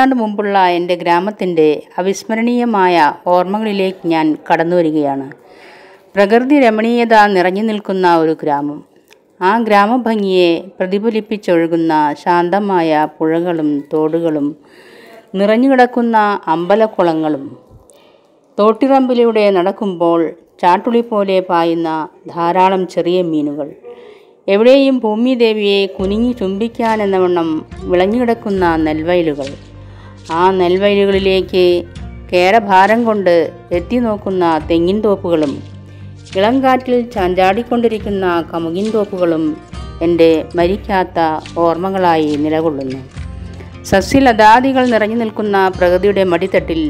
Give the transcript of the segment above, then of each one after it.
നൂറ്റാണ്ട് മുമ്പുള്ള എൻ്റെ ഗ്രാമത്തിൻ്റെ അവിസ്മരണീയമായ ഓർമ്മകളിലേക്ക് ഞാൻ കടന്നു വരികയാണ് പ്രകൃതി രമണീയത നിറഞ്ഞു നിൽക്കുന്ന ഒരു ഗ്രാമം ആ ഗ്രാമഭംഗിയെ പ്രതിഫലിപ്പിച്ചൊഴുകുന്ന ശാന്തമായ പുഴകളും തോടുകളും നിറഞ്ഞുകിടക്കുന്ന അമ്പലക്കുളങ്ങളും തോട്ടിറമ്പിലൂടെ നടക്കുമ്പോൾ ചാട്ടുളി പോലെ പായുന്ന ധാരാളം ചെറിയ മീനുകൾ എവിടെയും ഭൂമിദേവിയെ കുനിഞ്ഞു ചുംബിക്കാനെന്നവണ്ണം വിളഞ്ഞുകിടക്കുന്ന നെൽവയലുകൾ ആ നെൽവയലുകളിലേക്ക് കേരഭാരം കൊണ്ട് എത്തി നോക്കുന്ന തെങ്ങിൻ തോപ്പുകളും ഇളം കാറ്റിൽ ചാഞ്ചാടിക്കൊണ്ടിരിക്കുന്ന കമുകിൻ തോപ്പുകളും എൻ്റെ മരിക്കാത്ത ഓർമ്മകളായി നിലകൊള്ളുന്നു സസ്യലതാദികൾ നിറഞ്ഞു നിൽക്കുന്ന പ്രകൃതിയുടെ മടിത്തട്ടിൽ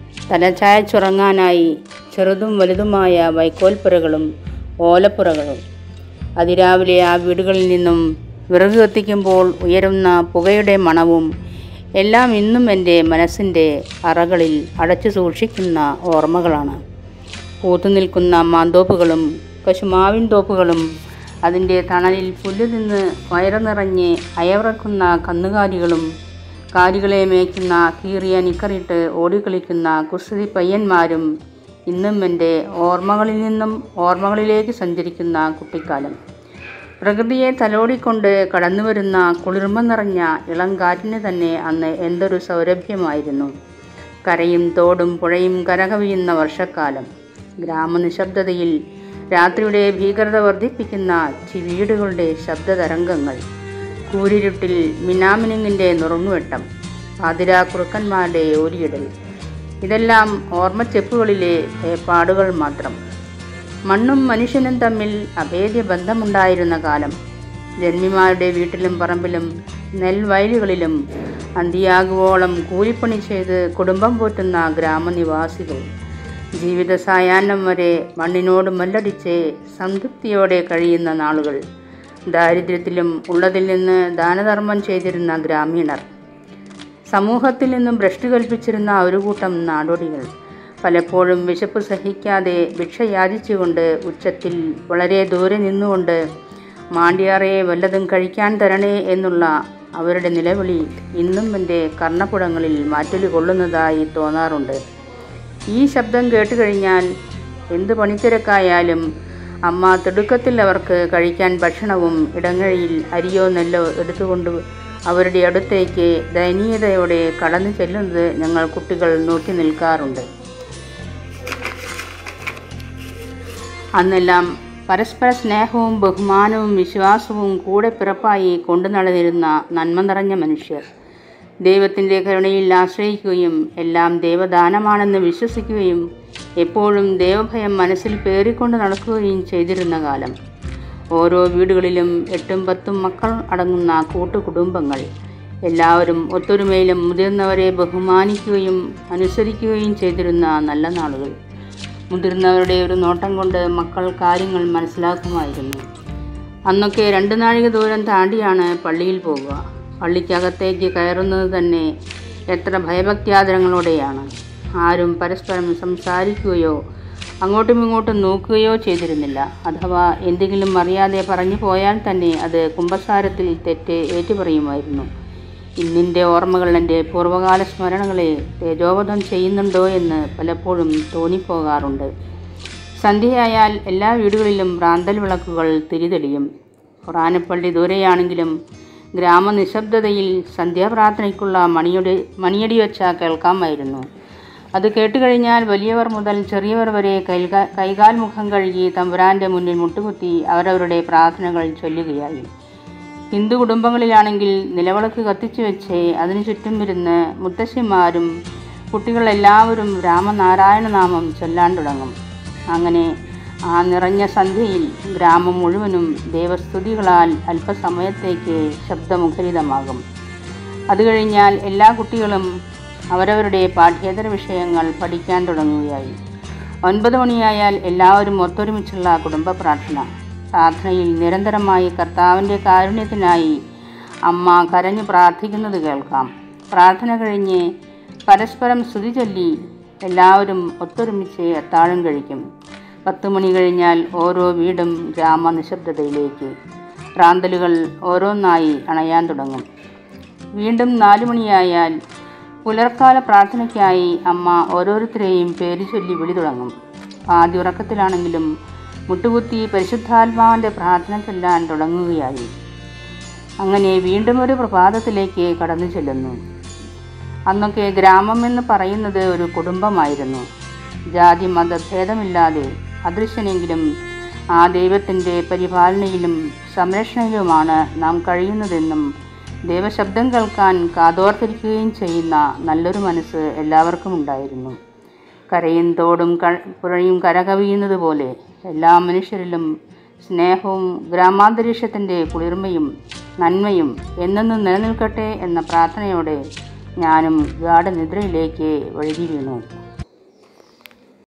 തലചായച്ചുറങ്ങാനായി ചെറുതും വലുതുമായ വൈക്കോൽപ്പുരകളും ഓലപ്പുറകളും അതിരാവിലെ ആ വീടുകളിൽ നിന്നും വിറക് കത്തിക്കുമ്പോൾ ഉയരുന്ന പുകയുടെ മണവും എല്ലാം ഇന്നും എൻ്റെ മനസ്സിൻ്റെ അറകളിൽ അടച്ചു സൂക്ഷിക്കുന്ന ഓർമ്മകളാണ് പൂത്തു നിൽക്കുന്ന മാന്തോപ്പുകളും കശുമാവിൻ തോപ്പുകളും അതിൻ്റെ തണലിൽ പുല്ല് തിന്ന് വയറു നിറഞ്ഞ് അയവിറക്കുന്ന കന്നുകാലികളും കാലികളെ മേയ്ക്കുന്ന കീറിയ നിക്കറിട്ട് ഓടിക്കളിക്കുന്ന കുസൃതി പയ്യന്മാരും ഇന്നും എൻ്റെ ഓർമ്മകളിൽ നിന്നും ഓർമ്മകളിലേക്ക് സഞ്ചരിക്കുന്ന കുട്ടിക്കാലം പ്രകൃതിയെ തലോടിക്കൊണ്ട് കടന്നു വരുന്ന കുളിർമ നിറഞ്ഞ ഇളം കാറ്റിന് തന്നെ അന്ന് എന്തൊരു സൗരഭ്യമായിരുന്നു കരയും തോടും പുഴയും കരകവിയുന്ന വർഷക്കാലം ഗ്രാമനിശബ്ദതയിൽ രാത്രിയുടെ ഭീകരത വർദ്ധിപ്പിക്കുന്ന ചിവീടുകളുടെ ശബ്ദതരംഗങ്ങൾ കൂരിരുട്ടിൽ മിനാമിനുങ്ങിൻ്റെ നുറുങ്ങുവെട്ടം പാതിരാ കുറുക്കന്മാരുടെ ഓരിയിടൽ ഇതെല്ലാം ഓർമ്മച്ചെപ്പുകളിലെ പാടുകൾ മാത്രം മണ്ണും മനുഷ്യനും തമ്മിൽ അഭേദ്യ ബന്ധമുണ്ടായിരുന്ന കാലം ജന്മിമാരുടെ വീട്ടിലും പറമ്പിലും നെൽവയലുകളിലും അന്തിയാകുവോളം കൂലിപ്പണി ചെയ്ത് കുടുംബം പോറ്റുന്ന ഗ്രാമനിവാസികൾ ജീവിത സായാഹ്നം വരെ മണ്ണിനോട് മല്ലടിച്ച് സംതൃപ്തിയോടെ കഴിയുന്ന നാളുകൾ ദാരിദ്ര്യത്തിലും ഉള്ളതിൽ നിന്ന് ദാനധർമ്മം ചെയ്തിരുന്ന ഗ്രാമീണർ സമൂഹത്തിൽ നിന്നും ഭ്രഷ്ട് കൽപ്പിച്ചിരുന്ന ഒരു കൂട്ടം നാടോടികൾ പലപ്പോഴും വിശപ്പ് സഹിക്കാതെ ഭിക്ഷ യാചിച്ചുകൊണ്ട് ഉച്ചത്തിൽ വളരെ ദൂരെ നിന്നുകൊണ്ട് മാണ്ടിയാറയെ വല്ലതും കഴിക്കാൻ തരണേ എന്നുള്ള അവരുടെ നിലവിളി ഇന്നും എൻ്റെ കർണപ്പുടങ്ങളിൽ മാറ്റൊലി കൊള്ളുന്നതായി തോന്നാറുണ്ട് ഈ ശബ്ദം കേട്ട് കഴിഞ്ഞാൽ എന്ത് പണിത്തിരക്കായാലും അമ്മ തിടുക്കത്തിൽ അവർക്ക് കഴിക്കാൻ ഭക്ഷണവും ഇടങ്ങഴിയിൽ അരിയോ നെല്ലോ എടുത്തുകൊണ്ട് അവരുടെ അടുത്തേക്ക് ദയനീയതയോടെ കടന്നു ചെല്ലുന്നത് ഞങ്ങൾ കുട്ടികൾ നോക്കി നിൽക്കാറുണ്ട് അന്നെല്ലാം പരസ്പര സ്നേഹവും ബഹുമാനവും വിശ്വാസവും കൂടെ പിറപ്പായി കൊണ്ടു നടന്നിരുന്ന നന്മ നിറഞ്ഞ മനുഷ്യർ ദൈവത്തിൻ്റെ കരുണയിൽ ആശ്രയിക്കുകയും എല്ലാം ദൈവദാനമാണെന്ന് വിശ്വസിക്കുകയും എപ്പോഴും ദൈവഭയം മനസ്സിൽ പേറിക്കൊണ്ട് നടക്കുകയും ചെയ്തിരുന്ന കാലം ഓരോ വീടുകളിലും എട്ടും പത്തും മക്കൾ അടങ്ങുന്ന കൂട്ടുകുടുംബങ്ങൾ എല്ലാവരും ഒത്തൊരുമയിലും മുതിർന്നവരെ ബഹുമാനിക്കുകയും അനുസരിക്കുകയും ചെയ്തിരുന്ന നല്ല നാളുകൾ മുതിർന്നവരുടെ ഒരു നോട്ടം കൊണ്ട് മക്കൾ കാര്യങ്ങൾ മനസ്സിലാക്കുമായിരുന്നു അന്നൊക്കെ രണ്ട് നാഴിക ദൂരം താണ്ടിയാണ് പള്ളിയിൽ പോകുക പള്ളിക്കകത്തേക്ക് കയറുന്നത് തന്നെ എത്ര ഭയഭക്ത്യാദരങ്ങളോടെയാണ് ആരും പരസ്പരം സംസാരിക്കുകയോ അങ്ങോട്ടും ഇങ്ങോട്ടും നോക്കുകയോ ചെയ്തിരുന്നില്ല അഥവാ എന്തെങ്കിലും അറിയാതെ പറഞ്ഞു പോയാൽ തന്നെ അത് കുമ്പസാരത്തിൽ തെറ്റ് ഏറ്റുപറയുമായിരുന്നു ഇന്നിൻ്റെ ഓർമ്മകൾ എൻ്റെ പൂർവ്വകാല സ്മരണകളെ തേജോവധം ചെയ്യുന്നുണ്ടോ എന്ന് പലപ്പോഴും തോന്നിപ്പോകാറുണ്ട് സന്ധ്യയായാൽ എല്ലാ വീടുകളിലും റാന്തൽ വിളക്കുകൾ തിരിതെളിയും ഖുറാനപ്പള്ളി ദൂരെയാണെങ്കിലും ഗ്രാമനിശബ്ദതയിൽ സന്ധ്യാപ്രാർത്ഥനയ്ക്കുള്ള മണിയുടെ മണിയടി വെച്ച കേൾക്കാമായിരുന്നു അത് കേട്ടുകഴിഞ്ഞാൽ വലിയവർ മുതൽ ചെറിയവർ വരെ കൈകാ കൈകാൽ മുഖം കഴുകി തമ്പുരാൻ്റെ മുന്നിൽ മുട്ടുകുത്തി അവരവരുടെ പ്രാർത്ഥനകൾ ചൊല്ലുകയായി ഹിന്ദു കുടുംബങ്ങളിലാണെങ്കിൽ നിലവിളക്ക് കത്തിച്ചു വെച്ച് അതിനു ചുറ്റും ഇരുന്ന് മുത്തശ്ശിമാരും കുട്ടികളെല്ലാവരും രാമനാരായണ നാമം ചൊല്ലാൻ തുടങ്ങും അങ്ങനെ ആ നിറഞ്ഞ സന്ധ്യയിൽ ഗ്രാമം മുഴുവനും ദേവസ്തുതികളാൽ അല്പസമയത്തേക്ക് ശബ്ദമുഖരിതമാകും അത് കഴിഞ്ഞാൽ എല്ലാ കുട്ടികളും അവരവരുടെ പാഠ്യേതര വിഷയങ്ങൾ പഠിക്കാൻ തുടങ്ങുകയായി ഒൻപത് മണിയായാൽ എല്ലാവരും ഒത്തൊരുമിച്ചുള്ള കുടുംബ പ്രാർത്ഥന പ്രാർത്ഥനയിൽ നിരന്തരമായി കർത്താവിൻ്റെ കാരുണ്യത്തിനായി അമ്മ കരഞ്ഞു പ്രാർത്ഥിക്കുന്നത് കേൾക്കാം പ്രാർത്ഥന കഴിഞ്ഞ് പരസ്പരം സ്തുതി ചൊല്ലി എല്ലാവരും ഒത്തൊരുമിച്ച് അത്താഴം കഴിക്കും പത്ത് മണി കഴിഞ്ഞാൽ ഓരോ വീടും ഗ്രാമനിശബ്ദതയിലേക്ക് റാന്തലുകൾ ഓരോന്നായി അണയാൻ തുടങ്ങും വീണ്ടും നാലു മണിയായാൽ പുലർക്കാല പ്രാർത്ഥനയ്ക്കായി അമ്മ ഓരോരുത്തരെയും പേര് ചൊല്ലി വിളി തുടങ്ങും ആദ്യ ഉറക്കത്തിലാണെങ്കിലും മുട്ടുകുത്തി പരിശുദ്ധാത്മാവിൻ്റെ പ്രാർത്ഥന ചൊല്ലാൻ തുടങ്ങുകയായി അങ്ങനെ വീണ്ടും ഒരു പ്രഭാതത്തിലേക്ക് കടന്നു ചെല്ലുന്നു അന്നൊക്കെ ഗ്രാമം എന്ന് പറയുന്നത് ഒരു കുടുംബമായിരുന്നു ജാതി മതഭേദമില്ലാതെ അദൃശ്യനെങ്കിലും ആ ദൈവത്തിൻ്റെ പരിപാലനയിലും സംരക്ഷണയിലുമാണ് നാം കഴിയുന്നതെന്നും ദൈവശബ്ദം കേൾക്കാൻ കാതോർത്തിരിക്കുകയും ചെയ്യുന്ന നല്ലൊരു മനസ്സ് എല്ലാവർക്കും ഉണ്ടായിരുന്നു കരയും തോടും ക- പുഴയും കരകവിയുന്നത് പോലെ എല്ലാ മനുഷ്യരിലും സ്നേഹവും ഗ്രാമാന്തരീക്ഷത്തിൻ്റെ കുളിർമയും നന്മയും എന്നെന്നും നിലനിൽക്കട്ടെ എന്ന പ്രാർത്ഥനയോടെ ഞാനും ഗാഠനിദ്രയിലേക്ക് വഴുതി വീണു